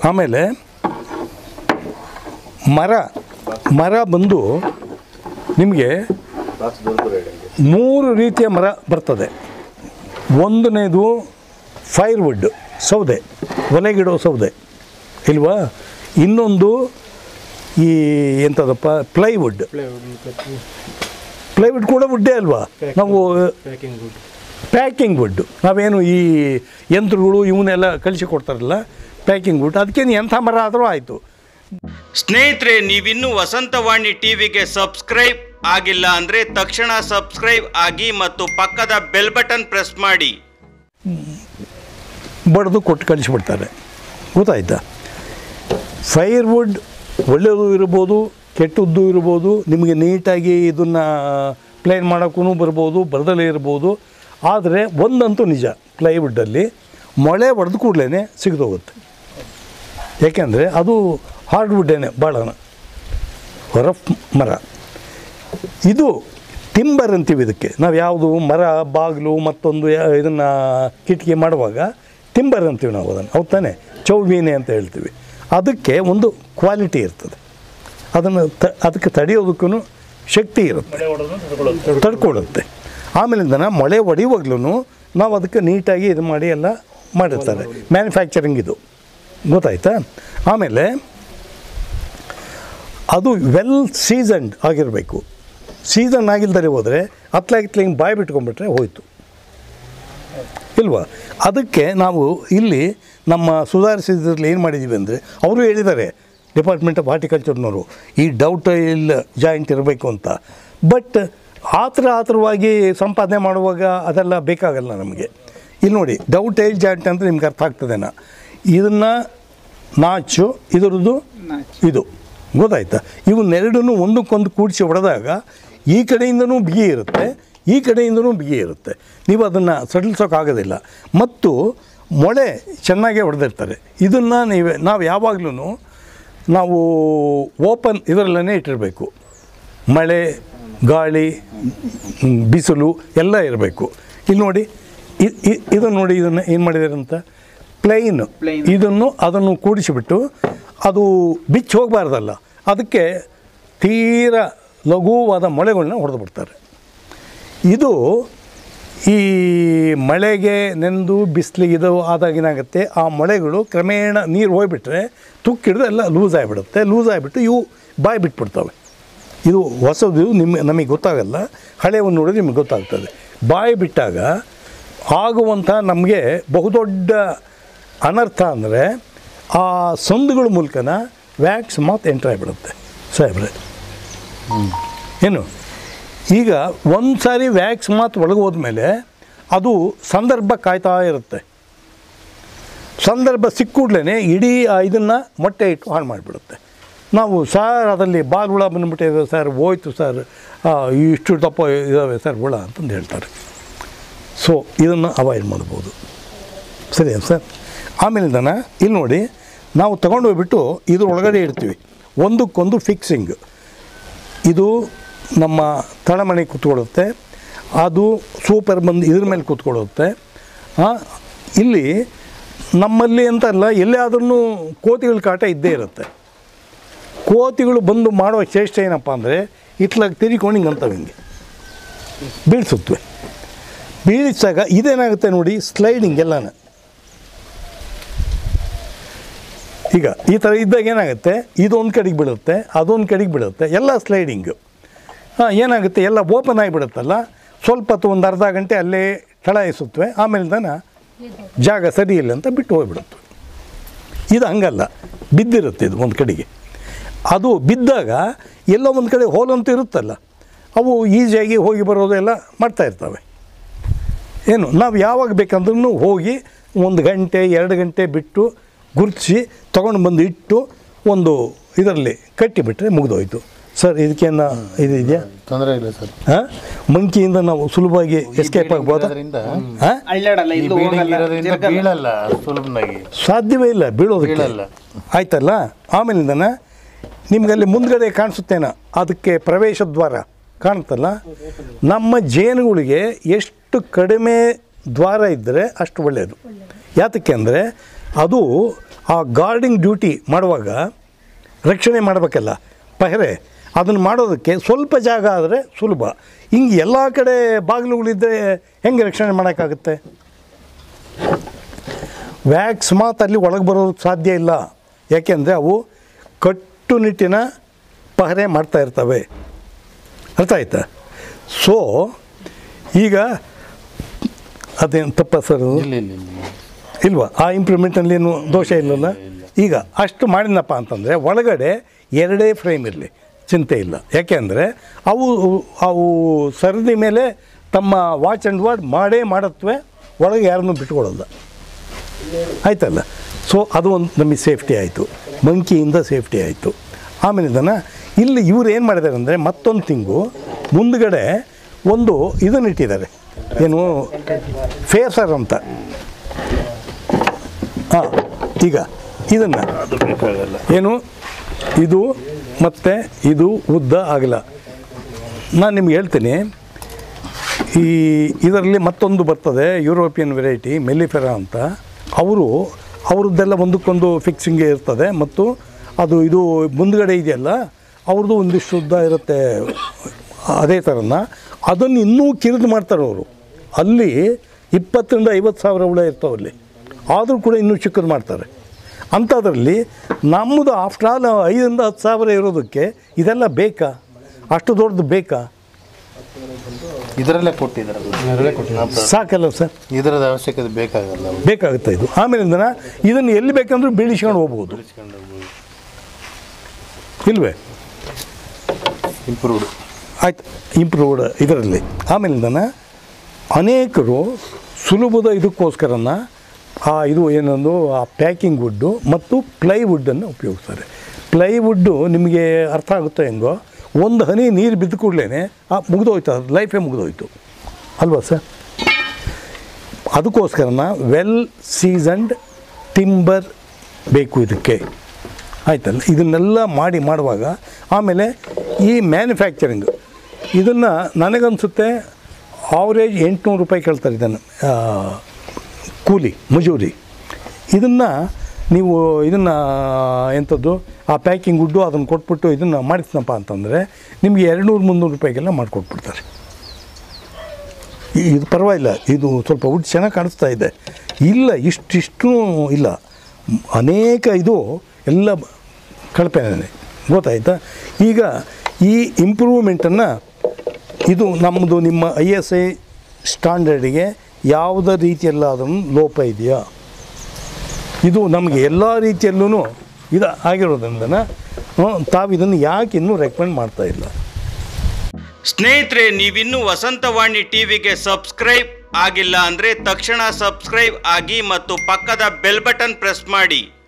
ಆಮೇಲೆ ಮರ ಮರ ಬಂದು ನಿಮಗೆ ಮೂರು ರೀತಿಯ ಮರ ಬರ್ತದೆ ಒಂದನೇದು ಫೈರ್ವುಡ್ ಸೌದೆ ಒಲೆಗಿಡೋ ಸೌದೆ ಇಲ್ವಾ ಇನ್ನೊಂದು ಈ ಎಂಥದಪ್ಪ ಪ್ಲೈವುಡ್ ಪ್ಲೈವುಡ್ ಕೂಡ ವುಡ್ಡೇ ಅಲ್ವಾ ನಾವು ಪ್ಯಾಕಿಂಗ್ ಗುಡ್ ಪ್ಯಾಕಿಂಗ್ ವುಡ್ ನಾವೇನು ಈ ಯಂತ್ರಗಳು ಇವನ್ನೆಲ್ಲ ಕಳಿಸಿ ಕೊಡ್ತಾರಲ್ಲ ಪ್ಯಾಕಿಂಗ್ ವುಡ್ ಅದಕ್ಕೇನು ಎಂಥ ಮರ ಆದರೂ ಆಯಿತು ಸ್ನೇಹಿತರೆ ನೀವಿನ್ನೂ ವಸಂತವಾಣಿ ಟಿವಿಗೆ ಸಬ್ಸ್ಕ್ರೈಬ್ ಆಗಿಲ್ಲ ಅಂದ್ರೆ ತಕ್ಷಣ ಸಬ್ಸ್ಕ್ರೈಬ್ ಆಗಿ ಮತ್ತು ಪಕ್ಕದ ಬೆಲ್ ಬಟನ್ ಪ್ರೆಸ್ ಮಾಡಿ ಬಡ್ದು ಕೊಟ್ಟು ಕಳಿಸಿಬಿಡ್ತಾರೆ ಗೊತ್ತಾಯ್ತಾ ಫೈರ್ವುಡ್ ಒಳ್ಳೆಯದು ಇರ್ಬೋದು ಕೆಟ್ಟದ್ದು ಇರ್ಬೋದು ನಿಮಗೆ ನೀಟಾಗಿ ಇದನ್ನು ಪ್ಲೇನ್ ಮಾಡೋಕ್ಕೂ ಬರ್ಬೋದು ಬರದಲ್ಲೇ ಇರ್ಬೋದು ಆದರೆ ಒಂದಂತೂ ನಿಜ ಪ್ಲೈವುಡ್ಡಲ್ಲಿ ಮೊಳೆ ಹೊಡೆದು ಕೂಡಲೇ ಸಿಗ್ದೋಗುತ್ತೆ ಯಾಕೆಂದರೆ ಅದು ಹಾರ್ಡ್ವುಡ್ಡೇನೆ ಭಾಳನ ರಫ್ ಮರ ಇದು ಟಿಂಬರ್ ಅಂತೀವಿ ಇದಕ್ಕೆ ನಾವು ಯಾವುದು ಮರ ಬಾಗಿಲು ಮತ್ತೊಂದು ಇದನ್ನು ಕಿಟಕಿ ಮಾಡುವಾಗ ಟಿಂಬರ್ ಅಂತೀವಿ ನಾವು ಅದನ್ನು ಹೌದ್ ತಾನೆ ಚೌಬೀನೆ ಅಂತ ಹೇಳ್ತೀವಿ ಅದಕ್ಕೆ ಒಂದು ಕ್ವಾಲಿಟಿ ಇರ್ತದೆ ಅದನ್ನು ತ ಅದಕ್ಕೆ ತಡೆಯೋದಕ್ಕೂ ಶಕ್ತಿ ಇರುತ್ತೆ ತಡ್ಕೊಳ್ಳುತ್ತೆ ಆಮೇಲಿಂದ ಮೊಳೆ ಹೊಡೆಯುವಾಗ್ಲೂ ನಾವು ಅದಕ್ಕೆ ನೀಟಾಗಿ ಇದು ಮಾಡಿ ಎಲ್ಲ ಮಾಡಿರ್ತಾರೆ ಮ್ಯಾನುಫ್ಯಾಕ್ಚರಿಂಗ್ ಇದು ಗೊತ್ತಾಯ್ತಾ ಆಮೇಲೆ ಅದು ವೆಲ್ ಸೀಸನ್ಡ್ ಆಗಿರಬೇಕು ಸೀಸನ್ ಆಗಿಲ್ದರೆ ಹೋದರೆ ಹತ್ಲಾಗಿತ್ಲ ಹಿಂಗೆ ಬಾಯಿ ಬಿಟ್ಕೊಂಡ್ಬಿಟ್ರೆ ಹೋಯ್ತು ಇಲ್ವಾ ಅದಕ್ಕೆ ನಾವು ಇಲ್ಲಿ ನಮ್ಮ ಸುಧಾರಿಸಿದ್ರಲ್ಲಿ ಏನು ಮಾಡಿದ್ದೀವಿ ಅಂದರೆ ಅವರು ಹೇಳಿದ್ದಾರೆ ಡಿಪಾರ್ಟ್ಮೆಂಟ್ ಆಫ್ ಹಾರ್ಟಿಕಲ್ಚರ್ನವರು ಈ ಡೌಟ್ ಇಲ್ಲ ಜಾಯಿಂಟ್ ಇರಬೇಕು ಅಂತ ಬಟ್ ಆತರ ಆತರವಾಗಿ ಸಂಪಾದನೆ ಮಾಡುವಾಗ ಅದೆಲ್ಲ ಬೇಕಾಗಲ್ಲ ನಮಗೆ ಇಲ್ಲಿ ನೋಡಿ ಡೌಟ್ ಏಲ್ ಜಾಯಿಂಟ್ ಅಂತ ನಿಮ್ಗೆ ಅರ್ಥ ಆಗ್ತದೇನಾ ಇದನ್ನು ನಾಚು ಇದರದ್ದು ಇದು ಗೊತ್ತಾಯ್ತಾ ಇವನ್ನೆರಡನ್ನೂ ಒಂದಕ್ಕೊಂದು ಕೂಡಿಸಿ ಹೊಡೆದಾಗ ಈ ಕಡೆಯಿಂದನೂ ಬಿಗಿ ಇರುತ್ತೆ ಈ ಕಡೆಯಿಂದನೂ ಬಿಗಿ ಇರುತ್ತೆ ನೀವು ಅದನ್ನು ಸಡಿಲ್ಸೋಕ್ಕಾಗೋದಿಲ್ಲ ಮತ್ತು ಮೊಳೆ ಚೆನ್ನಾಗೇ ಹೊಡೆದಿರ್ತಾರೆ ಇದನ್ನು ನೀವು ನಾವು ಯಾವಾಗಲೂ ನಾವು ಓಪನ್ ಇದರಲ್ಲೇ ಇಟ್ಟಿರಬೇಕು ಮಳೆ ಗಾಳಿ ಹ್ಮ್, ಬಿಸಿಲು ಎಲ್ಲ ಇರಬೇಕು ಇಲ್ಲಿ ನೋಡಿ ಇ- ಇ- ಇದನ್ನು ನೋಡಿ ಇದನ್ನು ಏನು ಮಾಡಿದ್ದಾರೆ ಅಂತ ಪ್ಲೈನ್ ಇದನ್ನು ಅದನ್ನು ಕೂಡಿಸಿಬಿಟ್ಟು ಅದು ಬಿಚ್ಚಿ ಹೋಗಬಾರ್ದಲ್ಲ ಅದಕ್ಕೆ ತೀರ ಲಘುವಾದ ಮೊಳೆಗಳನ್ನ ಹೊಡೆದು ಬಿಡ್ತಾರೆ ಇದು ಈ ಮಳೆಗೆ ನೆಂದು ಬಿಸಿಲಿಗೆ ಇದು ಆದಾಗ ಏನಾಗುತ್ತೆ ಆ ಮೊಳೆಗಳು ಕ್ರಮೇಣ ನೀರು ಹೋಗ್ಬಿಟ್ರೆ ತುಕ್ಕಿಡಿದು ಎಲ್ಲ ಲೂಸ್ ಆಗಿಬಿಡುತ್ತೆ ಲೂಸ್ ಆಗಿಬಿಟ್ಟು ಇವು ಬಾಯಿ ಬಿಟ್ಬಿಡ್ತವೆ ಇದು ಹೊಸದು ನಿಮ್ಮ ನಮಗೆ ಗೊತ್ತಾಗಲ್ಲ ಹಳೆಯನ್ನು ನೋಡಿದ್ರೆ ನಿಮಗೆ ಗೊತ್ತಾಗ್ತದೆ ಬಾಯಿ ಬಿಟ್ಟಾಗ ಆಗುವಂಥ ನಮಗೆ ಬಹುದೊಡ್ಡ ಅನರ್ಥ ಅಂದರೆ ಆ ಸಂದುಗಳ ಮೂಲಕನ ವ್ಯಾಕ್ಸ್ ಮಾತ್ ಎಂಟ್ರ್ ಆಗಿಬಿಡುತ್ತೆ ಸಾಹೇಬ್ರೆ ಏನು ಈಗ ಒಂದು ಸಾರಿ ವ್ಯಾಕ್ಸ್ ಮಾತು ಒಳಗೆ ಹೋದ್ಮೇಲೆ ಅದು ಸಂದರ್ಭ ಕಾಯ್ತಾ ಇರುತ್ತೆ ಸಂದರ್ಭ ಸಿಕ್ಕೂಡ್ಲೇ ಇಡೀ ಇದನ್ನು ಮೊಟ್ಟೆ ಇಟ್ಟು ಹಾಳು ಮಾಡಿಬಿಡುತ್ತೆ ನಾವು ಸರ್ ಅದರಲ್ಲಿ ಬಾಲ್ ಹುಳ ಬಂದುಬಿಟ್ಟಿದೆ ಸರ್ ಹೋಯ್ತು ಸರ್ ಆ, ಇಷ್ಟು ದಪ್ಪ ಇದ್ದಾವೆ ಸರ್ ಹುಳ ಅಂತಂದು ಹೇಳ್ತಾರೆ ಸೊ ಇದನ್ನು ಅವಾಯ್ಡ್ ಮಾಡ್ಬೋದು ಸರಿಯಾ ಸರ್ ಆಮೇಲಿಂದನ ಇಲ್ಲಿ ನೋಡಿ ನಾವು ತಗೊಂಡು ಹೋಗ್ಬಿಟ್ಟು ಇದ್ರ ಒಳಗಡೆ ಇಡ್ತೀವಿ ಒಂದಕ್ಕೊಂದು ಫಿಕ್ಸಿಂಗ್ ಇದು ನಮ್ಮ ತಳಮಣೆ ಕೂತ್ಕೊಳ್ಳುತ್ತೆ ಅದು ಸೂಪರ್ ಬಂದು ಇದ್ರ ಮೇಲೆ ಕೂತ್ಕೊಳ್ಳುತ್ತೆ ಆ, ಇಲ್ಲಿ ನಮ್ಮಲ್ಲಿ ಅಂತ ಅಲ್ಲ ಎಲ್ಲಾದ್ರೂ ಕೋತಿಗಳ ಕಾಟ ಇದ್ದೇ ಇರುತ್ತೆ ಕೋತಿಗಳು ಬಂದು ಮಾಡುವ ಚೇಷ್ಟೆ ಏನಪ್ಪ ಅಂದರೆ ಇತ್ಲಾಗ ತಿರ್ಕೊಂಡು ಹಿಂಗೆ ಅಂತವೆ ಹಿಂಗೆ ಬೀಳ್ಸುತ್ತವೆ ಬೀಳಿಸಾಗ ಇದೇನಾಗುತ್ತೆ ನೋಡಿ ಸ್ಲೈಡಿಂಗ್ ಎಲ್ಲನ ಈಗ ಈ ಥರ ಇದ್ದಾಗ ಏನಾಗುತ್ತೆ ಇದೊಂದು ಕಡೆಗೆ ಬೀಳುತ್ತೆ ಅದೊಂದು ಕಡೆಗೆ ಬೀಳುತ್ತೆ ಎಲ್ಲ ಸ್ಲೈಡಿಂಗು ಹಾಂ ಏನಾಗುತ್ತೆ ಎಲ್ಲ ಓಪನ್ ಆಗಿಬಿಡುತ್ತಲ್ಲ ಸ್ವಲ್ಪ ಹೊತ್ತು ಒಂದು ಅರ್ಧ ಗಂಟೆ ಅಲ್ಲೇ ಥಳಾಯಿಸುತ್ತವೆ ಆಮೇಲೆ ತನ ಜಾಗ ಸರಿ ಇಲ್ಲ ಅಂತ ಬಿಟ್ಟು ಹೋಗ್ಬಿಡುತ್ತೆ ಇದು ಹಂಗಲ್ಲ ಬಿದ್ದಿರುತ್ತೆ ಇದು ಒಂದು ಕಡೆಗೆ ಅದು ಬಿದ್ದಾಗ ಎಲ್ಲೋ ಒಂದು ಕಡೆ ಹೋಲಂತೂ ಇರುತ್ತಲ್ಲ ಅವು ಈಸಿಯಾಗಿ ಹೋಗಿ ಬರೋದು ಎಲ್ಲ ಮಾಡ್ತಾ ಇರ್ತವೆ ಏನು ನಾವು ಯಾವಾಗ ಬೇಕಂದ್ರೂ ಹೋಗಿ ಒಂದು ಗಂಟೆ ಎರಡು ಗಂಟೆ ಬಿಟ್ಟು ಗುರುತಿಸಿ ತೊಗೊಂಡು ಬಂದು ಇಟ್ಟು ಒಂದು ಇದರಲ್ಲಿ ಕಟ್ಟಿಬಿಟ್ರೆ ಮುಗಿದೋಯ್ತು ಸರ್ ಇದಕ್ಕೇನು ಇದು ಇದೆಯಾ ತೊಂದರೆ ಇಲ್ಲ ಸರ್ ಹಾಂ ಮಂಕಿಯಿಂದ ನಾವು ಸುಲಭವಾಗಿ ಎಸ್ಕೇಪ್ ಆಗ್ಬೋದಾ ಇರೋದ್ರಿಂದ ಹಾಂ ಅಳ್ಳಾಡಲ್ಲ ಈ ಎಲ್ಲೂ building ಹೋಗಲ್ಲ ಇರೋದ್ರಿಂದ ತಿರ್ಗಲ್ಲ. ಬೀಳಲ್ಲ ಸುಲಭನಾಗಿ ಸಾಧ್ಯವೇ ಇಲ್ಲ ಬೀಳೋದಕ್ಕೆ ಬೀಳಲ್ಲ. ಆಯ್ತಲ್ಲ ಆಮೇಲಿಂದನ ನಿಮ್ಗಲ್ಲಿ ಮುಂದ್ಗಡೆ ಕಾಣಿಸುತ್ತೇನ ಅದಕ್ಕೆ ಪ್ರವೇಶ ದ್ವಾರ ಕಾಣುತ್ತಲ್ಲ ನಮ್ಮ ಜೇನುಗಳಿಗೆ ಎಷ್ಟು ಕಡಿಮೆ ದ್ವಾರ ಇದ್ದರೆ ಅಷ್ಟು ಒಳ್ಳೆಯದು ಯಾತಕ್ಕೆ ಅಂದರೆ ಅದು ಆ ಗಾರ್ಡಿಂಗ್ ಡ್ಯೂಟಿ ಮಾಡುವಾಗ ರಕ್ಷಣೆ ಮಾಡಬೇಕಲ್ಲ ಪಹರೆ ಅದನ್ನು ಮಾಡೋದಕ್ಕೆ ಸ್ವಲ್ಪ ಜಾಗ ಆದರೆ ಸುಲಭ ಹಿಂಗೆ ಎಲ್ಲ ಕಡೆ ಬಾಗಿಲುಗಳಿದ್ದರೆ ಹೆಂಗೆ ರಕ್ಷಣೆ ಮಾಡೋಕ್ಕಾಗುತ್ತೆ ವ್ಯಾಕ್ಸ್ ಮಾತು ಅಲ್ಲಿ ಒಳಗೆ ಬರೋದಕ್ಕೆ ಸಾಧ್ಯ ಇಲ್ಲ ಯಾಕೆಂದರೆ ಅವು ಕಟ್ಟುನಿಟ್ಟಿನ ಪಹರೆ ಮಾಡ್ತಾ ಇರ್ತವೆ ಅರ್ಥ ಆಯ್ತಾ ಸೊ ಈಗ ಅದೇನು ತಪ್ಪ ಸರ್ ಅದು? ಇಲ್ಲ ಇಲ್ಲ ಇಲ್ಲ ಇಲ್ವಾ ಆ ಇಂಪ್ರೂವ್ಮೆಂಟಲ್ಲಿ ಏನು ದೋಷ ಇಲ್ಲಲ್ಲ ಈಗ ಅಷ್ಟು ಮಾಡಿದ್ನಪ್ಪ ಅಂತಂದರೆ ಒಳಗಡೆ ಎರಡೇ ಫ್ರೇಮ್ ಇರಲಿ ಚಿಂತೆ ಇಲ್ಲ ಯಾಕೆಂದರೆ ಅವು ಅವು ಸರದಿ ಮೇಲೆ ತಮ್ಮ ವಾಚ್ ಆ್ಯಂಡ್ ವಾರ್ಡ್ ಮಾಡೇ ಮಾಡತ್ವೆ ಒಳಗೆ ಯಾರನ್ನೂ ಬಿಟ್ಕೊಡಲ್ಲ ಆಯ್ತಲ್ಲ ಸೊ ಅದು ಒಂದು ನಮಗೆ ಸೇಫ್ಟಿ ಆಯಿತು ಮಂಕಿಯಿಂದ ಸೇಫ್ಟಿ ಆಯಿತು ಆಮೇಲೆ ಇದನ್ನು ಇಲ್ಲಿ ಇವ್ರು ಏನು ಮಾಡಿದ್ದಾರೆ ಅಂದರೆ ಮತ್ತೊಂದು ತಿಂಗು ಮುಂದ್ಗಡೆ ಒಂದು ಇದನ್ನು ಇಟ್ಟಿದ್ದಾರೆ ಏನು ಫೇಸರ್ ಅಂತ ಹಾಂ ಈಗ ಇದನ್ನು ಅದು ಬೇಕಾಗಲ್ಲ ಏನು ಇದು ಮತ್ತು ಇದು ಉದ್ದ ಆಗಲ್ಲ ನಾನು ನಿಮ್ಗೆ ಹೇಳ್ತೀನಿ ಈ ಇದರಲ್ಲಿ ಮತ್ತೊಂದು ಬರ್ತದೆ ಯುರೋಪಿಯನ್ ವೆರೈಟಿ ಮೆಲಿಫೆರಾ ಅಂತ ಅವರು ಅವ್ರದ್ದೆಲ್ಲ ಒಂದಕ್ಕೊಂದು ಫಿಕ್ಸಿಂಗ್ ಇರ್ತದೆ ಮತ್ತು ಅದು ಇದು ಮುಂದ್ಗಡೆ ಇದೆಯಲ್ಲ ಅವ್ರದ್ದು ಒಂದಿಷ್ಟು ಉದ್ದ ಇರುತ್ತೆ ಅದೇ ಥರನ ಅದನ್ನು ಇನ್ನೂ ಕಿರಿದು ಮಾಡ್ತಾರೆ ಅವರು ಅಲ್ಲಿ ಇಪ್ಪತ್ತರಿಂದ ಐವತ್ತು ಸಾವಿರ ಹುಳ ಇರ್ತಾವೆ ಅಲ್ಲಿ ಆದರೂ ಕೂಡ ಇನ್ನೂ ಚಿಕ್ಕದು ಮಾಡ್ತಾರೆ ಅಂಥದ್ರಲ್ಲಿ ನಮ್ಮದು ಆಫ್ಟರ್ ಆಲ್ ಐದರಿಂದ ಹತ್ತು ಸಾವಿರ ಇರೋದಕ್ಕೆ ಇದೆಲ್ಲ ಬೇಕಾ ಅಷ್ಟು ದೊಡ್ಡದು ಬೇಕಾ ಇದರಲ್ಲೇ ಕೊಟ್ಟಿದ್ದಾರಲ್ಲ ಸಾಕಲ್ಲ ಸರ್ ಇದರದ ಅವಶ್ಯಕತೆ ಬೇಕಾಗಲ್ಲ ಬೇಕಾಗುತ್ತೆ ಇದು ಆಮೇಲಿಂದ ಇದನ್ನು ಎಲ್ಲಿ ಬೇಕಂದ್ರೂ ಬೀಳಿಸ್ಕೊಂಡು ಹೋಗ್ಬೋದು ಇಲ್ವೇ ಇಂಪ್ರೂವ್ಡ್ ಆಯ್ತು ಇಂಪ್ರೂವ್ಡ್ ಇದರಲ್ಲಿ ಆಮೇಲಿಂದ ಅನೇಕರು ಸುಲಭದ ಇದಕ್ಕೋಸ್ಕರನ ಆ ಇದು ಏನೊಂದು ಆ ಪ್ಯಾಕಿಂಗ್ ವುಡ್ಡು ಮತ್ತು ಪ್ಲೈವುಡ್ಡನ್ನು ಉಪಯೋಗಿಸ್ತಾರೆ ಪ್ಲೈವುಡ್ಡು ನಿಮಗೆ ಅರ್ಥ ಆಗುತ್ತೋ ಹೆಂಗೋ ಒಂದು ಹನಿ ನೀರು ಬಿದ್ದ ಕೂಡಲೇ ಆ ಮುಗಿದೋಯ್ತು ಅದು ಲೈಫೇ ಮುಗಿದೋಯ್ತು ಅಲ್ವಾ ಸರ್ ಅದಕ್ಕೋಸ್ಕರನ ವೆಲ್ ಸೀಸನ್ಡ್ ಟಿಂಬರ್ ಬೇಕು ಇದಕ್ಕೆ ಆಯ್ತಲ್ಲ ಇದನ್ನೆಲ್ಲ ಮಾಡಿ ಮಾಡುವಾಗ ಆಮೇಲೆ ಈ ಮ್ಯಾನುಫ್ಯಾಕ್ಚರಿಂಗ್ ಇದನ್ನು ನನಗನ್ಸುತ್ತೆ ಆವ್ರೇಜ್ ಎಂಟುನೂರು ರೂಪಾಯಿ ಕೇಳ್ತಾರೆ ಇದನ್ನು ಆ, ಕೂಲಿ ಮಜೂರಿ ಇದನ್ನು ನೀವು ಇದನ್ನು ಎಂಥದ್ದು ಆ ಪ್ಯಾಕಿಂಗ್ ವುಡ್ಡು ಅದನ್ನು ಕೊಟ್ಬಿಟ್ಟು ಇದನ್ನು ಮಾಡಿಸ್ನಪ್ಪ ಅಂತಂದರೆ ನಿಮಗೆ ಎರಡು ನೂರು ಮುನ್ನೂರು ರೂಪಾಯಿಗೆಲ್ಲ ಮಾಡಿಕೊಟ್ಬಿಡ್ತಾರೆ ಈ- ಇದು ಪರವಾಗಿಲ್ಲ ಇದು ಸ್ವಲ್ಪ ವುಡ್ ಚೆನ್ನಾಗಿ ಕಾಣಿಸ್ತಾ ಇದೆ ಇಲ್ಲ ಇಷ್ಟಿಷ್ಟು ಇಲ್ಲ ಮ್, ಅನೇಕ ಇದು ಎಲ್ಲ ಕಳಪೆನೇ ಗೊತ್ತಾಯ್ತಾ ಈಗ ಈ ಇಂಪ್ರೂವ್ಮೆಂಟನ್ನು ಇದು ನಮ್ಮದು ನಿಮ್ಮ ಐ ಎಸ್ ಐ ಸ್ಟ್ಯಾಂಡರ್ಡಿಗೆ ಯಾವುದೇ ರೀತಿಯಲ್ಲಾದ್ರೂ ಲೋಪ ಇದೆಯಾ ಇದು ನಮಗೆ ಎಲ್ಲ ರೀತಿಯಲ್ಲೂ ಇದು ಆಗಿರೋದ್ರಿಂದ ತಾವು ಇದನ್ನು ಯಾಕೆ ಇನ್ನೂ ರೆಕಮೆಂಡ್ ಮಾಡ್ತಾ ಇಲ್ಲ ಸ್ನೇಹಿತರೆ ನೀವಿನ್ನೂ ವಸಂತವಾಣಿ ಟಿವಿಗೆ ಸಬ್ಸ್ಕ್ರೈಬ್ ಆಗಿಲ್ಲ ಅಂದ್ರೆ ತಕ್ಷಣ ಸಬ್ಸ್ಕ್ರೈಬ್ ಆಗಿ ಮತ್ತು ಪಕ್ಕದ ಬೆಲ್ ಬಟನ್ ಪ್ರೆಸ್ ಮಾಡಿ